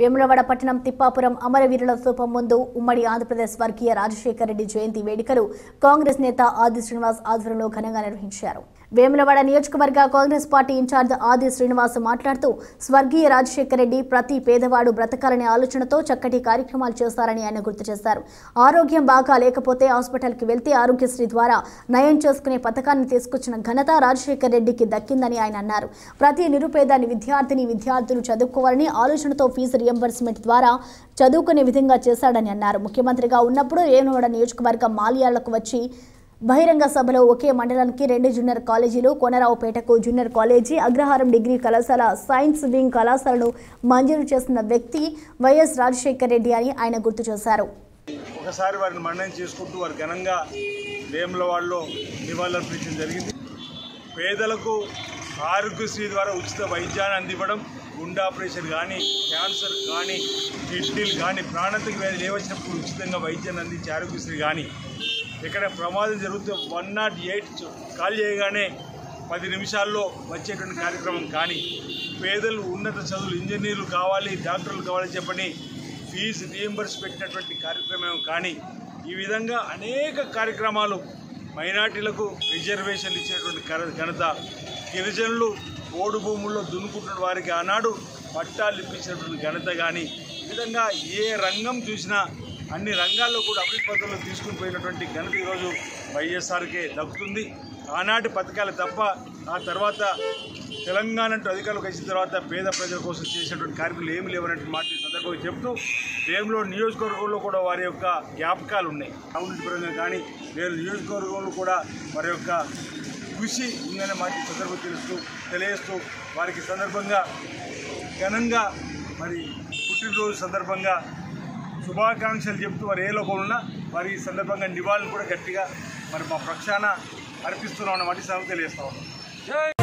వేములవాడ పట్టణం తిప్పాపురం అమరవీరుల స్థూపం ముందు ఉమ్మడి ఆంధ్రప్రదేశ్ వర్గీయ రాజశేఖర రెడ్డి జయంతి వేడుకలు కాంగ్రెస్ నేత ఆది శ్రీనివాస్ ఆధ్వర్యంలో ఘనంగా నిర్వహించారు వేములవాడ నియోజకవర్గ కాంగ్రెస్ పార్టీ ఇన్ఛార్జ్ ఆది శ్రీనివాస్ మాట్లాడుతూ స్వర్గీయ రాజశేఖర రెడ్డి ప్రతి పేదవాడు బ్రతకాలనే ఆలోచనతో చక్కటి కార్యక్రమాలు చేస్తారని ఆయన గుర్తు చేశారు ఆరోగ్యం బాగా లేకపోతే హాస్పిటల్కి వెళ్తే ఆరోగ్యశ్రీ ద్వారా నయం చేసుకునే పథకాన్ని తీసుకొచ్చిన ఘనత రాజశేఖర రెడ్డికి దక్కిందని ఆయన అన్నారు ప్రతి నిరుపేదాని విద్యార్థిని విద్యార్థులు చదువుకోవాలని ఆలోచనతో ఫీజు రియంబర్స్మెంట్ ద్వారా చదువుకునే విధంగా చేశాడని అన్నారు ముఖ్యమంత్రిగా ఉన్నప్పుడు వేములవాడ నియోజకవర్గం మాల్యాలకు వచ్చి బహిరంగ సభలో ఒకే మండలానికి రెండు జూనియర్ కాలేజీలు కోనరావుపేటకు జూనియర్ కాలేజీ అగ్రహారం డిగ్రీ కళాశాల సైన్స్ వింగ్ కళాశాలను మంజూరు చేసిన వ్యక్తి వైఎస్ రాజశేఖర్ రెడ్డి అని ఆయన గుర్తు చేశారు ఒకసారి వారిని మరణం చేసుకుంటూ వారు ఘనంగా వేములవాడలో నివాళులర్పించడం జరిగింది పేదలకు ఆరోగ్యశ్రీ ద్వారా ఉచిత వైద్యాన్ని అందివ్వడం గుండె ఆపరేషన్ కానీ క్యాన్సర్ కానీ కిడ్నీలు కానీ ప్రాణాంతక వ్యాధులు ఏవచ్చినప్పుడు ఉచితంగా వైద్యాన్ని అందించే ఆరోగ్యశ్రీ కానీ ఇక్కడ ప్రమాదం జరిగితే వన్ నాట్ ఎయిట్ కాల్ చేయగానే పది నిమిషాల్లో వచ్చేటువంటి కార్యక్రమం కానీ పేదలు ఉన్నత చదువులు ఇంజనీర్లు కావాలి డాక్టర్లు కావాలని చెప్పని ఫీజు రియంబర్స్ పెట్టినటువంటి కార్యక్రమం కానీ ఈ విధంగా అనేక కార్యక్రమాలు మైనార్టీలకు రిజర్వేషన్లు ఇచ్చేటువంటి ఘన- ఘనత గిరిజనులు ఓడు భూముల్లో దున్నుకుంటున్న వారికి ఆనాడు పట్టాలు ఇప్పించినటువంటి ఘనత కానీ ఈ విధంగా ఏ రంగం చూసినా అన్ని రంగాల్లో కూడా అభివృద్ధి పథకంలో తీసుకుని పోయినటువంటి ఘనత ఈరోజు వైఎస్ఆర్కే దక్కుతుంది ఆనాటి పథకాలు తప్ప ఆ తర్వాత తెలంగాణ అంటూ అధికారులకు వచ్చిన తర్వాత పేద ప్రజల కోసం చేసినటువంటి కార్యక్రమాలు ఏమి లేవన్నటువంటి మాట ఈ సందర్భంగా చెప్తూ రేములో నియోజకవర్గంలో కూడా వారి యొక్క జ్ఞాపకాలు ఉన్నాయి అవినీతి పరంగా కానీ వేరే నియోజకవర్గంలో కూడా వారి యొక్క కృషి ఉందనే మాట ఈ సందర్భంగా తెలుస్తూ తెలియజేస్తూ వారికి సందర్భంగా ఘనంగా మరి పుట్టినరోజు సందర్భంగా శుభాకాంక్షలు చెప్తూ వారు ఏ లోపల ఉన్నా వారి ఈ సందర్భంగా నివాళులు కూడా గట్టిగా మరి మా ప్రక్షాన అర్పిస్తున్నాం అన్నమాట ఈ సందర్భంగా తెలియజేస్తా ఉన్నాం